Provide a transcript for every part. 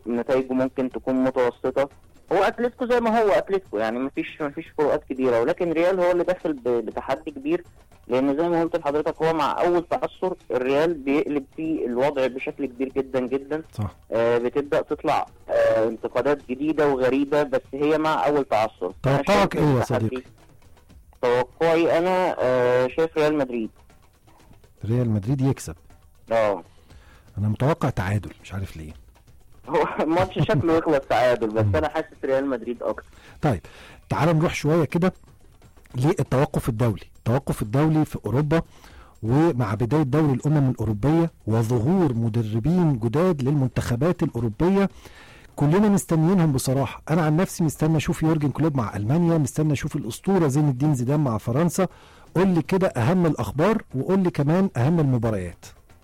نتائجه ممكن تكون متوسطه هو اتلتيكو زي ما هو اتلتيكو يعني مفيش مفيش فروقات كبيره ولكن ريال هو اللي داخل ب- بتحدي كبير لان زي ما قلت لحضرتك هو مع اول تعثر الريال بيقلب فيه الوضع بشكل كبير جدا جدا صح آه بتبدا تطلع آه انتقادات جديده وغريبه بس هي مع اول تعثر أنا توقعك شايف إيه يا التحدي- صديقي؟ توقعي انا آه شايف ريال مدريد ريال مدريد يكسب اه انا متوقع تعادل مش عارف ليه هو الماتش شكله يخلص تعادل بس انا حاسس ريال مدريد اكتر طيب تعال نروح شويه كده للتوقف الدولي التوقف الدولي في اوروبا ومع بدايه دوري الامم الاوروبيه وظهور مدربين جداد للمنتخبات الاوروبيه كلنا مستنيينهم بصراحه انا عن نفسي مستني اشوف يورجن كلوب مع المانيا مستني اشوف الاسطوره زين الدين زيدان مع فرنسا قول لي كده اهم الاخبار وقول لي كمان اهم المباريات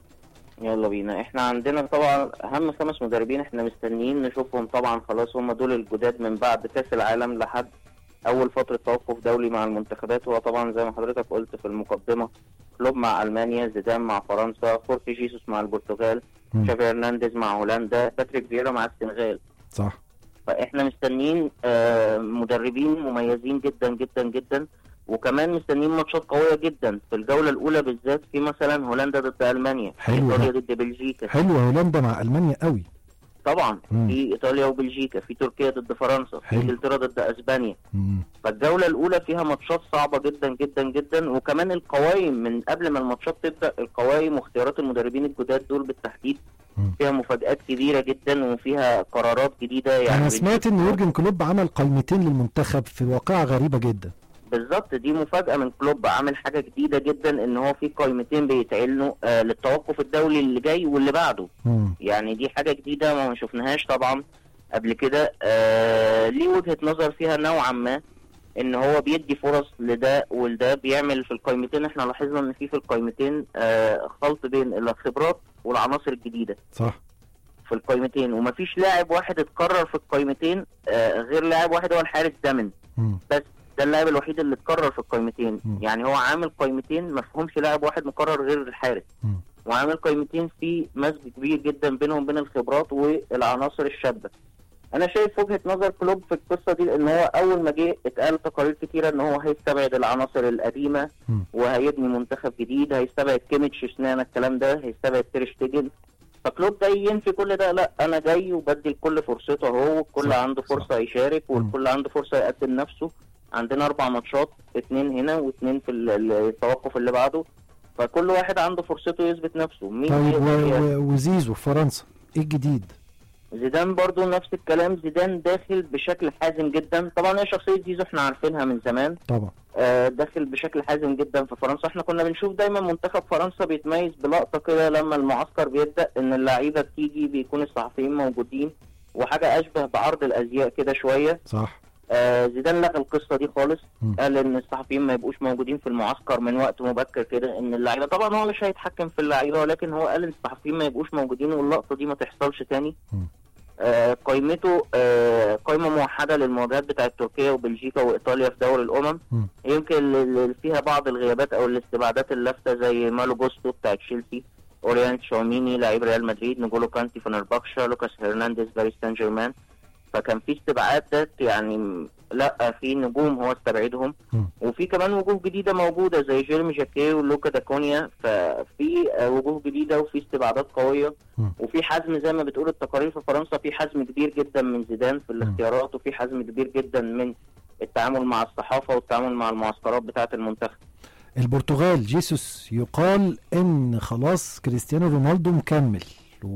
يلا بينا احنا عندنا طبعا اهم خمس مدربين احنا مستنيين نشوفهم طبعا خلاص هم دول الجداد من بعد كاس العالم لحد اول فتره توقف دولي مع المنتخبات هو طبعا زي ما حضرتك قلت في المقدمه كلوب مع المانيا زيدان مع فرنسا خورخي جيسوس مع البرتغال مم. شافي هرنانديز مع هولندا باتريك فييرا مع السنغال صح فاحنا مستنيين آه، مدربين مميزين جدا جدا جدا وكمان مستنيين ماتشات قويه جدا في الجوله الاولى بالذات في مثلا هولندا ضد المانيا حلو ده. ايطاليا ضد بلجيكا حلوه هولندا مع المانيا قوي طبعا مم. في ايطاليا وبلجيكا في تركيا ضد فرنسا في حلو. انجلترا ضد اسبانيا مم. فالجوله الاولى فيها ماتشات صعبه جدا جدا جدا وكمان القوائم من قبل ما الماتشات تبدا القوائم واختيارات المدربين الجداد دول بالتحديد مم. فيها مفاجات كبيره جدا وفيها قرارات جديده يعني انا سمعت ان يورجن كلوب عمل قائمتين للمنتخب في واقعه غريبه جدا بالظبط دي مفاجاه من كلوب عامل حاجه جديده جدا ان هو في قائمتين بيتعلنوا آه للتوقف الدولي اللي جاي واللي بعده مم. يعني دي حاجه جديده ما شفناهاش طبعا قبل كده آه ليه وجهه نظر فيها نوعا ما ان هو بيدي فرص لده ولده بيعمل في القائمتين احنا لاحظنا ان في في القائمتين آه خلط بين الخبرات والعناصر الجديده صح في القائمتين ومفيش لاعب واحد اتكرر في القائمتين آه غير لاعب واحد هو الحارس دامن مم. بس ده اللاعب الوحيد اللي اتكرر في القائمتين مم. يعني هو عامل قائمتين ما فيهمش لاعب واحد مكرر غير الحارس مم. وعامل قائمتين في مزج كبير جدا بينهم بين الخبرات والعناصر الشابه انا شايف وجهه نظر كلوب في القصه دي لان هو اول ما جه اتقال تقارير كتيره ان هو هيستبعد العناصر القديمه مم. وهيبني منتخب جديد هيستبعد كيميتش سنانا الكلام ده هيستبعد تيرشتيجن فكلوب جاي ينفي كل ده لا انا جاي وبدي الكل فرصته اهو والكل صح، عنده صح. فرصه يشارك والكل عنده فرصه يقدم نفسه عندنا اربع ماتشات اتنين هنا واتنين في ال- ال- التوقف اللي بعده فكل واحد عنده فرصته يثبت نفسه مين طيب يقدر و... يقدم؟ و... وزيزو في فرنسا ايه الجديد زيدان برضو نفس الكلام زيدان داخل بشكل حازم جدا طبعا هي شخصيه زيزو احنا عارفينها من زمان طبعا آه، داخل بشكل حازم جدا في فرنسا احنا كنا بنشوف دايما منتخب فرنسا بيتميز بلقطه كده لما المعسكر بيبدا ان اللعيبه بتيجي بيكون الصحفيين موجودين وحاجه اشبه بعرض الازياء كده شويه صح آه، زيدان لغى القصه دي خالص مم. قال ان الصحفيين ما يبقوش موجودين في المعسكر من وقت مبكر كده ان اللعيبه طبعا هو مش هيتحكم في اللعيبه ولكن هو قال ان الصحفيين ما يبقوش موجودين واللقطه دي ما تحصلش تاني مم. آه، قائمته آه، قائمه موحده للمواجهات بتاعت تركيا وبلجيكا وايطاليا في دوري الامم مم. يمكن اللي فيها بعض الغيابات او الاستبعادات اللافته زي مالو جوستو بتاع تشيلسي اوريان شاوميني لعيب ريال مدريد نجولو كانتي فنربخشة لوكاس هرنانديز باريس سان جيرمان فكان في استبعادات يعني م- لا في نجوم هو استبعدهم مم. وفي كمان وجوه جديده موجوده زي جيرمي جاكيه ولوكا داكونيا ففي آه، وجوه جديده وفي استبعادات قويه مم. وفي حزم زي ما بتقول التقارير في فرنسا في حزم كبير جدا من زيدان في الاختيارات وفي حزم كبير جدا من التعامل مع الصحافه والتعامل مع المعسكرات بتاعه المنتخب البرتغال جيسوس يقال ان خلاص كريستيانو رونالدو مكمل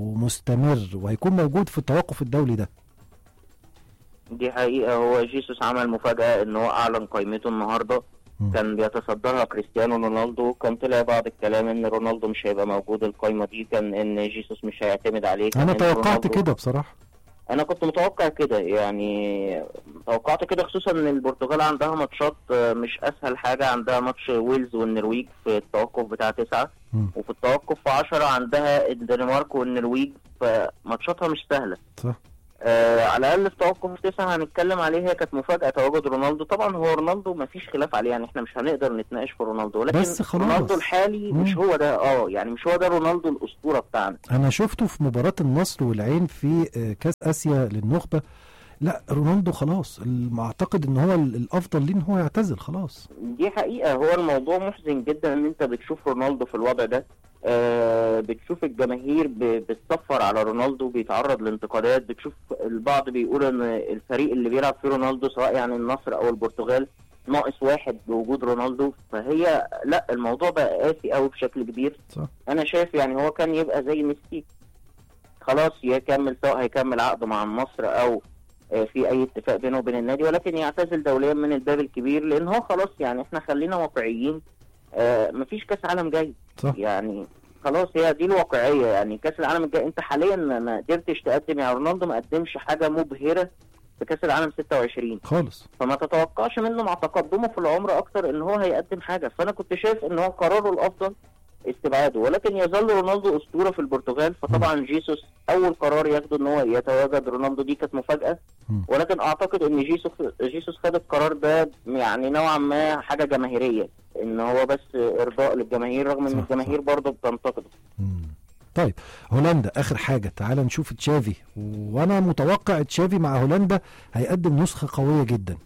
ومستمر وهيكون موجود في التوقف الدولي ده دي حقيقه هو جيسوس عمل مفاجاه ان هو اعلن قائمته النهارده مم. كان بيتصدرها كريستيانو رونالدو كان طلع بعض الكلام ان رونالدو مش هيبقى موجود القائمه دي كان ان جيسوس مش هيعتمد عليه كان انا إن توقعت رونالدو- كده بصراحه انا كنت متوقع كده يعني توقعت كده خصوصا ان البرتغال عندها ماتشات آه، مش اسهل حاجه عندها ماتش ويلز والنرويج في التوقف بتاع تسعة مم. وفي التوقف في عشرة عندها الدنمارك والنرويج فماتشاتها مش سهله صح آه على الاقل في توقف تسعه هنتكلم عليه هي كانت مفاجاه تواجد رونالدو طبعا هو رونالدو ما فيش خلاف عليه يعني احنا مش هنقدر نتناقش في رونالدو ولكن بس خلاص. رونالدو الحالي مم. مش هو ده اه يعني مش هو ده رونالدو الاسطوره بتاعنا انا شفته في مباراه النصر والعين في آه، كاس اسيا للنخبه لا رونالدو خلاص الم- اعتقد ان هو ال- الافضل ليه ان هو يعتزل خلاص دي حقيقة هو الموضوع محزن جدا ان انت بتشوف رونالدو في الوضع ده آه بتشوف الجماهير ب- بتصفر على رونالدو بيتعرض لانتقادات بتشوف البعض بيقول ان الفريق اللي بيلعب فيه رونالدو سواء يعني النصر او البرتغال ناقص واحد بوجود رونالدو فهي لا الموضوع بقى قاسي قوي بشكل كبير صح انا شايف يعني هو كان يبقى زي ميسي خلاص يكمل سواء هيكمل عقده مع النصر او آه، في اي اتفاق بينه وبين النادي ولكن يعتزل دوليا من الباب الكبير لان هو خلاص يعني احنا خلينا واقعيين آه، مفيش كاس عالم جاي صح يعني خلاص هي دي الواقعيه يعني كاس العالم الجاي انت حاليا ما ما قدرتش تقدم يعني رونالدو ما قدمش حاجه مبهره في كاس العالم 26 خالص فما تتوقعش منه مع تقدمه في العمر اكتر ان هو هيقدم حاجه فانا كنت شايف ان هو قراره الافضل استبعاده ولكن يظل رونالدو اسطوره في البرتغال فطبعا جيسوس اول قرار ياخده ان هو يتواجد رونالدو دي كانت مفاجاه مم. ولكن اعتقد ان جيسوس جيسوس خد القرار ده يعني نوعا ما حاجه جماهيريه ان هو بس ارضاء للجماهير رغم صح، ان الجماهير صح. برضه بتنتقده مم. طيب هولندا اخر حاجه تعال نشوف تشافي وانا متوقع تشافي مع هولندا هيقدم نسخه قويه جدا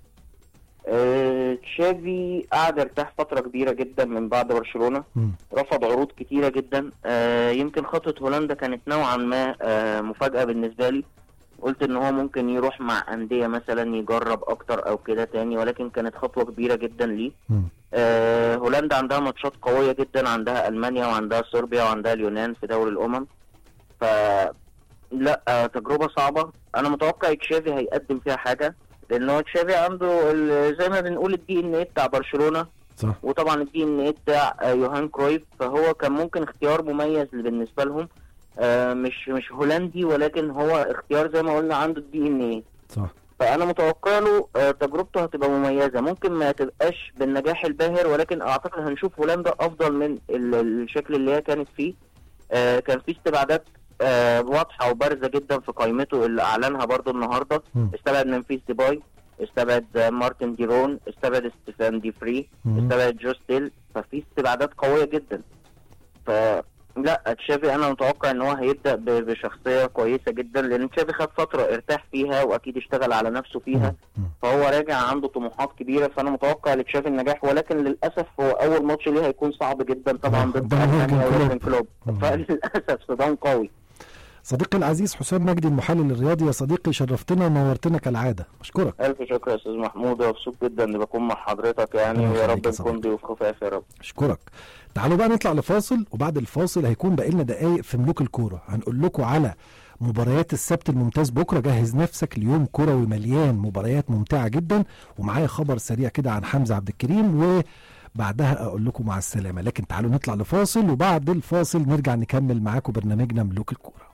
آه، تشافي قعد ارتاح فتره كبيره جدا من بعد برشلونه مم. رفض عروض كتيرة جدا آه يمكن خطوة هولندا كانت نوعا ما آه مفاجأة بالنسبة لي قلت ان هو ممكن يروح مع أندية مثلا يجرب اكتر او كده تاني ولكن كانت خطوة كبيرة جدا ليه مم. آه هولندا عندها ماتشات قوية جدا عندها ألمانيا وعندها صربيا وعندها اليونان في دوري الأمم ف لا آه تجربة صعبة أنا متوقع تشافي هيقدم فيها حاجة لأن هو تشافي عنده ال- زي ما بنقول الدي ان ايه بتاع برشلونة صح وطبعا الدي ان ايه بتاع آه، يوهان كرويف فهو كان ممكن اختيار مميز بالنسبه لهم آه، مش مش هولندي ولكن هو اختيار زي ما قلنا عنده الدي ان ايه صح فانا متوقع له آه، تجربته هتبقى مميزه ممكن ما تبقاش بالنجاح الباهر ولكن اعتقد هنشوف هولندا افضل من ال- الشكل اللي هي كانت فيه آه، كان في استبعادات آه، واضحه وبارزه جدا في قائمته اللي اعلنها برضو النهارده مم. استبعد منفيس ديباي استبعد آه، مارتن ديرون استبعد ستيفان دي فري مم. استبعد جوستيل ففي استبعادات قويه جدا ف لا تشافي انا متوقع ان هو هيبدا ب- بشخصيه كويسه جدا لان تشافي خد فتره ارتاح فيها واكيد اشتغل على نفسه فيها مم. فهو راجع عنده طموحات كبيره فانا متوقع لتشافي النجاح ولكن للاسف هو اول ماتش ليه هيكون صعب جدا طبعا آه، ضد قدام يورجن المانيا كلوب. ويورجن كلوب مم. فللاسف صدام قوي صديقي العزيز حسام مجدي المحلل الرياضي يا صديقي شرفتنا ونورتنا كالعاده اشكرك الف شكر يا استاذ محمود ومبسوط جدا اني بكون مع حضرتك يعني الله ويا يخليك رب يا نكون صديقي. ضيوف خفاف يا رب اشكرك تعالوا بقى نطلع لفاصل وبعد الفاصل هيكون باقي لنا دقايق في ملوك الكوره هنقول لكم على مباريات السبت الممتاز بكره جهز نفسك ليوم كروي مليان مباريات ممتعه جدا ومعايا خبر سريع كده عن حمزه عبد الكريم وبعدها اقول لكم مع السلامه لكن تعالوا نطلع لفاصل وبعد الفاصل نرجع نكمل معاكم برنامجنا ملوك الكوره